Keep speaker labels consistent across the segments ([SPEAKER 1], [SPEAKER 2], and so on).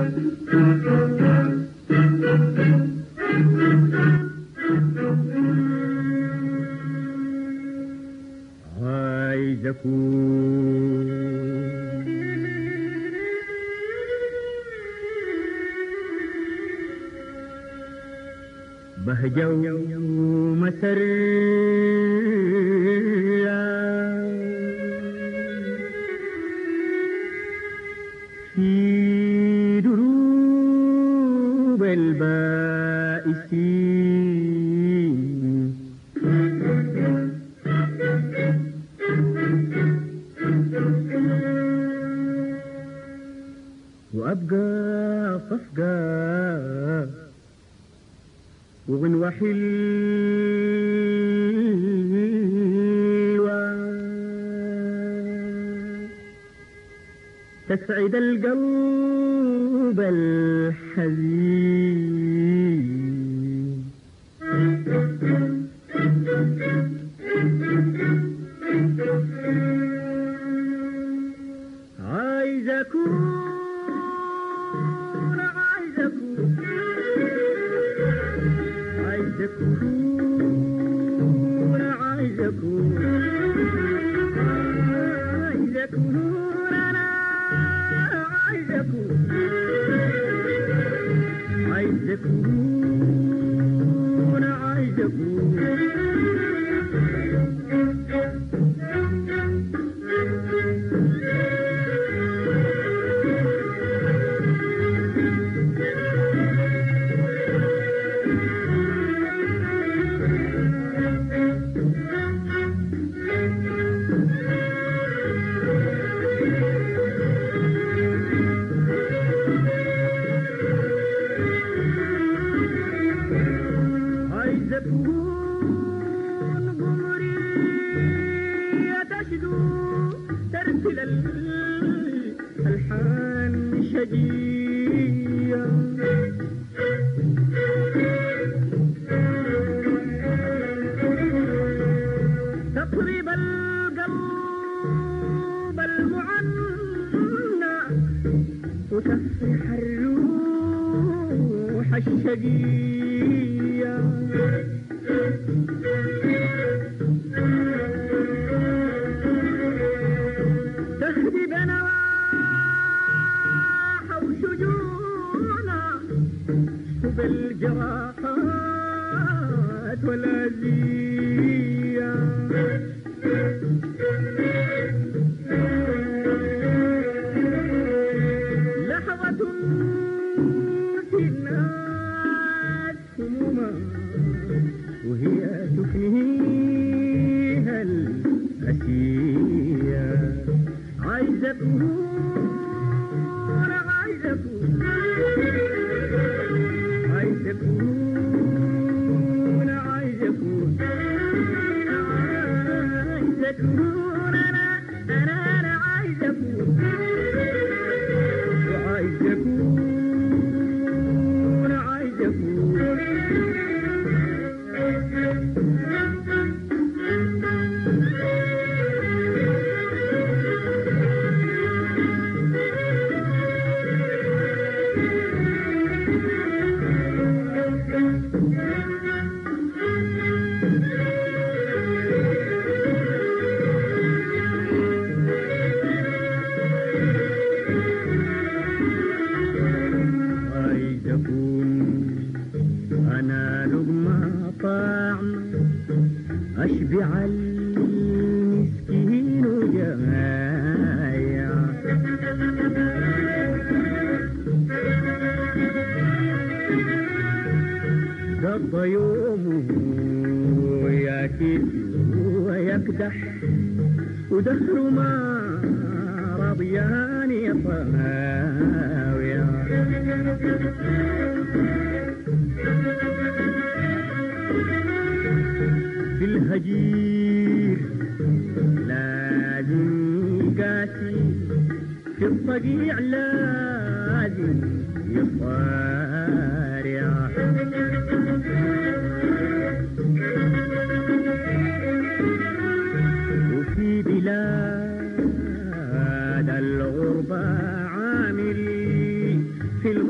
[SPEAKER 1] عايز اكون بهجة ومسرة في دروب البائسين وأبقى صفقة وغنوة حلوة تسعد القلب الحزين عايز أكون عايز أكون عايز أكون عايز أكون عايز أكون أنا عايز أكون عايز أكون عايز أكون عايز اكون قمري تشدو ترسل الالحان شجيه تطرب القلب المعنى وتفرح الروح الشقيه تهدي بنواح وشجونا بالجراحات والأذية لحظة في الناس هموما وهي تفنيها الأسية عايز أكون عايز أكون عايز أكون عايز أكون عايز أكون أنا أنا أنا عايز أكون وعايز أكون عايز أكون عايز أكون أنا لقمة طعم أشبع المسكين وجايع قضى يومه وياكل ويكدح ودخل ما رضيان يطاويا في الهجير لازم قاسي في الصقيع لازم يصارع وفي بلاد الغربة عامل في الغربة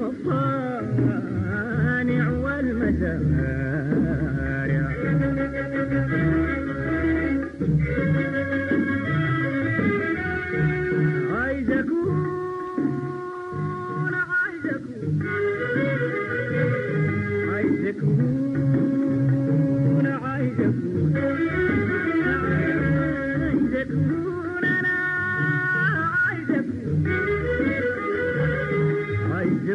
[SPEAKER 1] عايز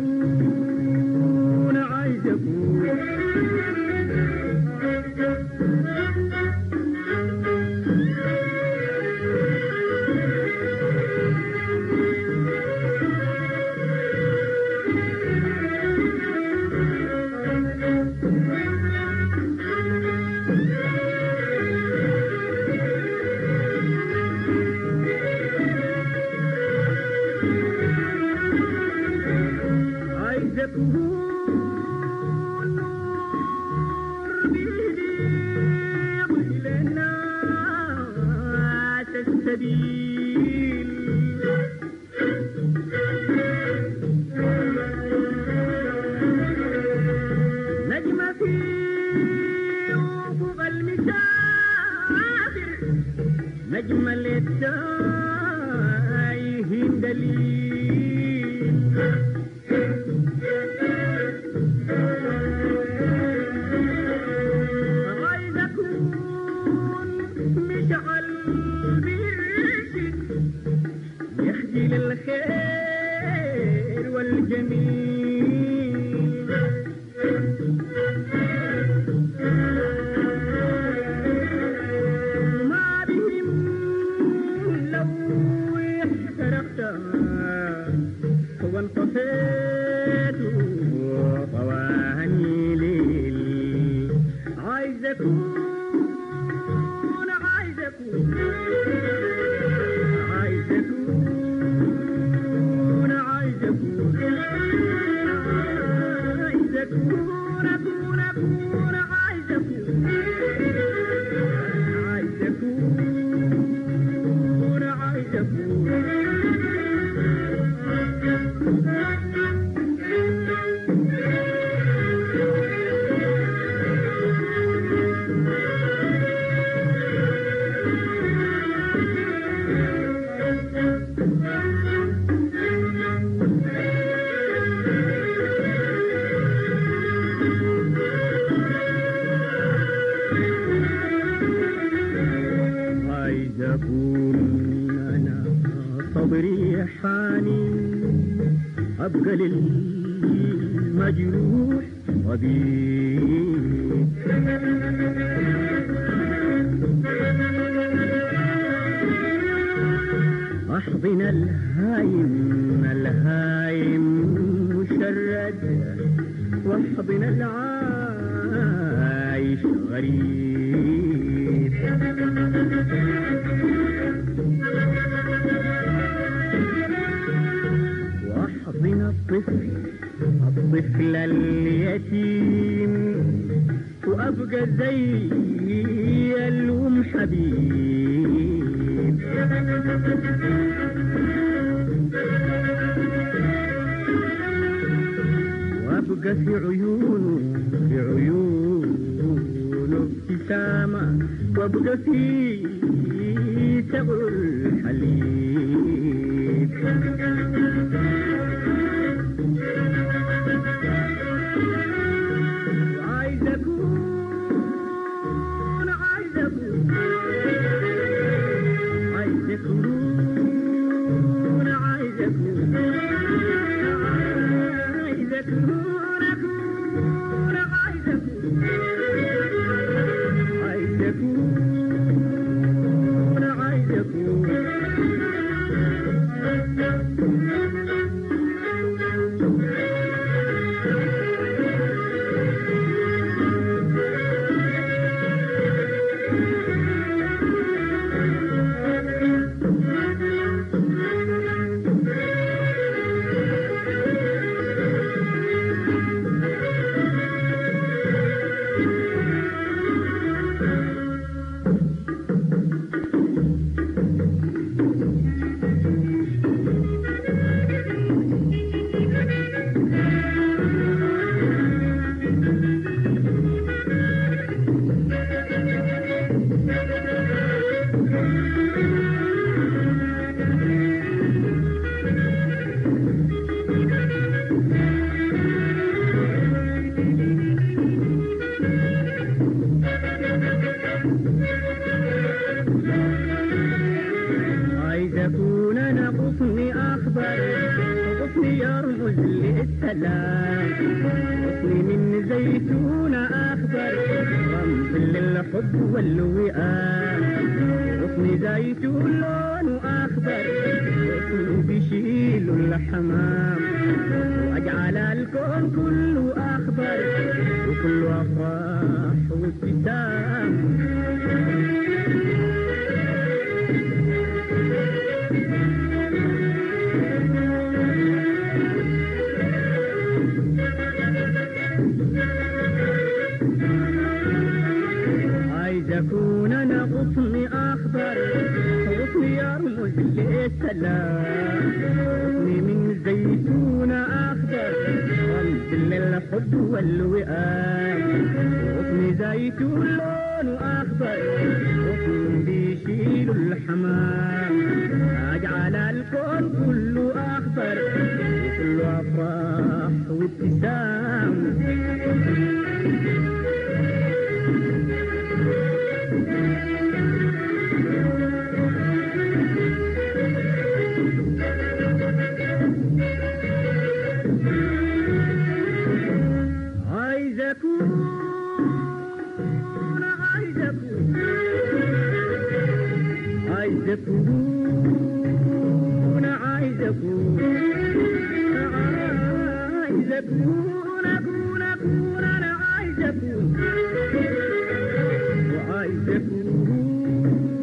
[SPEAKER 1] اكون عايز اكون عايز اكون نور بيضيء للناس السبيل نجمة في أفق المسافر نجمة للتايهين دليل عايز اكون مشعل بيرشد يهدي للخير والجميل ما بهم لو احترقت وانطفيت طواني ليل عايز اكون عايز اكون عايز اكون عايز اكون عايز اكون اكون اكون عايز اكون عايز اكون عايز اكون عايز اكون انا صبري حاني ابقى للمجروح طبيب احضن الهايم الهايم مشرد واحضن العايش غريب واحضن الطفل الطفل اليتيم وابقى زي الام حبيب وابقى في عيونه في عيونه ابتسامة وابقى في ثغر الحليب عايز اكون عايز اكون عايز اكون عايز اكون عايز اكون اكون عايز اكون عايز اكون عايز اكون يرمز للسلام غصني من زيتون أخضر رمز للحب والوئام غصني زيتون لونه أخضر غصني بيشيل الحمام واجعل الكون كله أخضر وكله أفراح وابتسام عايز اكون انا غصني اخضر غصني يرمز للسلام غصني من زيتون اخضر رمز للحب والوئام غصني زيتون لونه اخضر غصن بيشيل الحمام اجعل الكون كله اخضر وكله افراح وابتسام عايز اكون عايز اكون عايز اكون عايز اكون عايز اكون اكون اكون انا عايز اكون وعايز اكون